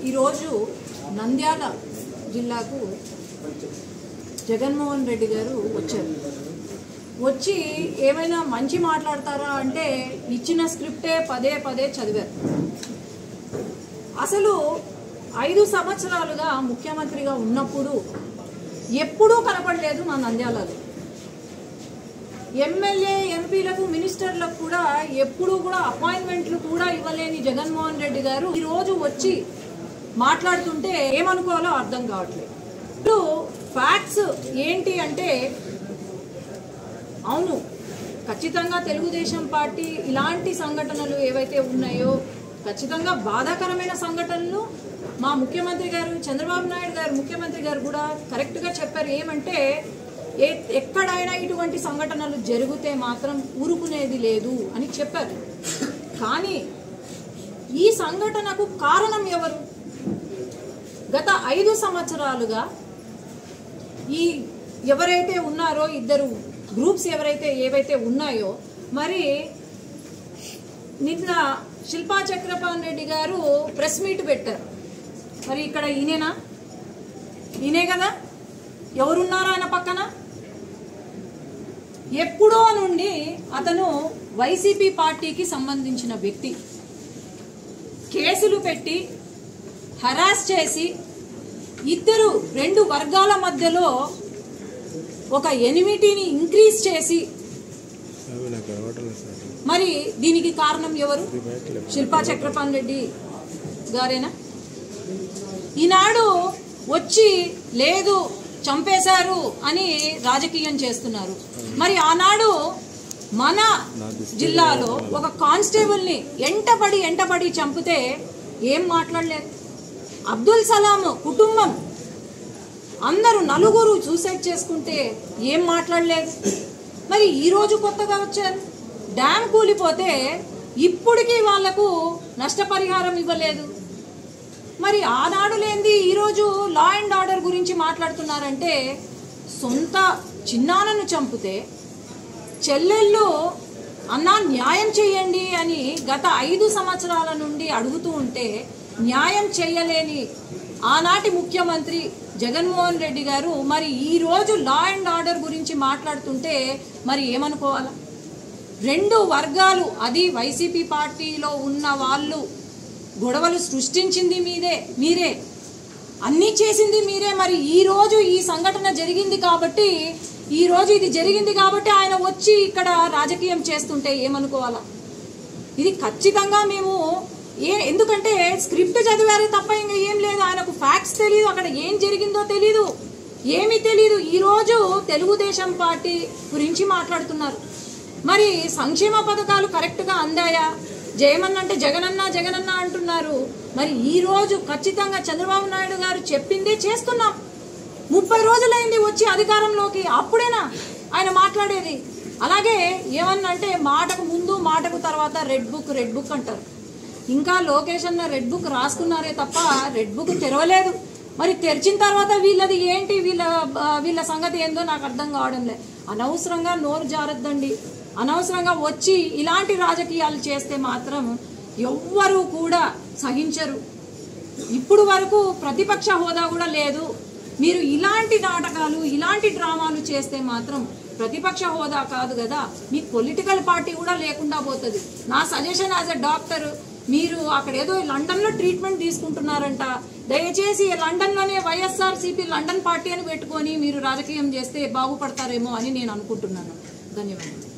ఈరోజు నంద్యాల జిల్లాకు జగన్మోహన్ రెడ్డి గారు వచ్చారు వచ్చి ఏమైనా మంచి మాట్లాడతారా అంటే ఇచ్చిన స్క్రిప్టే పదే పదే చదివారు అసలు ఐదు సంవత్సరాలుగా ముఖ్యమంత్రిగా ఉన్నప్పుడు ఎప్పుడూ కనపడలేదు మా నంద్యాలలో ఎమ్మెల్యే ఎంపీలకు మినిస్టర్లకు కూడా ఎప్పుడూ కూడా అపాయింట్మెంట్లు కూడా ఇవ్వలేని జగన్మోహన్ రెడ్డి గారు ఈ రోజు వచ్చి మాట్లాడుతుంటే ఏమనుకోవాలో అర్థం కావట్లేదు ఇప్పుడు ఫ్యాక్ట్స్ ఏంటి అంటే అవును ఖచ్చితంగా తెలుగుదేశం పార్టీ ఇలాంటి సంఘటనలు ఏవైతే ఉన్నాయో ఖచ్చితంగా బాధాకరమైన సంఘటనలు మా ముఖ్యమంత్రి గారు చంద్రబాబు నాయుడు గారు ముఖ్యమంత్రి గారు కూడా కరెక్ట్గా చెప్పారు ఏమంటే ఏ ఎక్కడైనా ఇటువంటి సంఘటనలు జరిగితే మాత్రం ఊరుకునేది లేదు అని చెప్పారు కానీ ఈ సంఘటనకు కారణం ఎవరు గత ఐదు సంవత్సరాలుగా ఈ ఎవరైతే ఉన్నారో ఇద్దరు గ్రూప్స్ ఎవరైతే ఏవైతే ఉన్నాయో మరి నిన్న శిల్పా చక్రపాణి రెడ్డి గారు ప్రెస్ మీట్ పెట్టారు మరి ఇక్కడ ఈయనేనా ఈయనే కదా ఎవరున్నారు ఆయన పక్కన ఎప్పుడో నుండి అతను వైసీపీ పార్టీకి సంబంధించిన వ్యక్తి కేసులు పెట్టి హరాస్ చేసి ఇద్దరు రెండు వర్గాల మధ్యలో ఒక ఎనిమిటీని ఇంక్రీజ్ చేసి అవి నాకు అలవాటు సార్ మరి దీనికి కారణం ఎవరు శిల్పా చక్రపాణి రెడ్డి గారేనా ఈనాడు వచ్చి లేదు చంపేశారు అని రాజకీయం చేస్తున్నారు మరి ఆనాడు మన జిల్లాలో ఒక కానిస్టేబుల్ని ఎంటపడి ఎంటపడి చంపితే ఏం మాట్లాడలేదు అబ్దుల్ సలాం కుటుంబం అందరూ నలుగురు సూసైడ్ చేసుకుంటే ఏం మాట్లాడలేదు మరి ఈ రోజు కొత్తగా వచ్చారు డ్యామ్ కూలిపోతే ఇప్పటికీ వాళ్లకు నష్టపరిహారం ఇవ్వలేదు మరి ఆనాడు లేనిది ఈరోజు లా అండ్ ఆర్డర్ గురించి మాట్లాడుతున్నారంటే సొంత చిన్నాన్నను చంపితే చెల్లెళ్ళు అన్నా న్యాయం చేయండి అని గత ఐదు సంవత్సరాల నుండి అడుగుతూ ఉంటే న్యాయం చేయలేని ఆనాటి ముఖ్యమంత్రి జగన్మోహన్ రెడ్డి గారు మరి ఈ రోజు లా అండ్ ఆర్డర్ గురించి మాట్లాడుతుంటే మరి ఏమనుకోవాలా రెండు వర్గాలు అది వైసీపీ పార్టీలో ఉన్న వాళ్ళు గొడవలు సృష్టించింది మీదే మీరే అన్నీ చేసింది మీరే మరి ఈ రోజు ఈ సంఘటన జరిగింది కాబట్టి ఈ రోజు ఇది జరిగింది కాబట్టి ఆయన వచ్చి ఇక్కడ రాజకీయం చేస్తుంటే ఏమనుకోవాలా ఇది ఖచ్చితంగా మేము ఏ ఎందుకంటే స్క్రిప్ట్ చదివారే తప్ప ఇంకా ఏం లేదు ఆయనకు ఫ్యాక్ట్స్ తెలియదు అక్కడ ఏం జరిగిందో తెలీదు ఏమీ తెలియదు ఈరోజు తెలుగుదేశం పార్టీ గురించి మాట్లాడుతున్నారు మరి సంక్షేమ పథకాలు కరెక్ట్గా అందాయా జయమన్న అంటే జగనన్న జగనన్న అంటున్నారు మరి ఈ రోజు ఖచ్చితంగా చంద్రబాబు నాయుడు గారు చెప్పిందే చేస్తున్నాం ముప్పై రోజులైంది వచ్చి అధికారంలోకి అప్పుడేనా ఆయన మాట్లాడేది అలాగే ఏమన్నా అంటే మాటకు ముందు మాటకు తర్వాత రెడ్ బుక్ రెడ్ బుక్ అంటారు ఇంకా లోకేష్ అన్న రెడ్ బుక్ రాసుకున్నారే తప్ప రెడ్ బుక్ తెరవలేదు మరి తెరిచిన తర్వాత వీళ్ళది ఏంటి వీళ్ళ ఆ, వీళ్ళ సంగతి ఏందో నాకు అర్థం కావడం లే అనవసరంగా నోరు జారద్దండి అనవసరంగా వచ్చి ఇలాంటి రాజకీయాలు చేస్తే మాత్రం ఎవ్వరూ కూడా సహించరు ఇప్పుడు వరకు ప్రతిపక్ష హోదా కూడా లేదు మీరు ఇలాంటి నాటకాలు ఇలాంటి డ్రామాలు చేస్తే మాత్రం ప్రతిపక్ష హోదా కాదు కదా మీ పొలిటికల్ పార్టీ కూడా లేకుండా పోతుంది నా సజెషన్ యాజ్ ఎ డాక్టర్ మీరు అక్కడ ఏదో లండన్లో ట్రీట్మెంట్ తీసుకుంటున్నారంట దయచేసి లండన్లోనే వైఎస్ఆర్ సిపి లండన్ పార్టీ అని పెట్టుకొని మీరు రాజకీయం చేస్తే బాగుపడతారేమో అని నేను అనుకుంటున్నాను ధన్యవాదాలు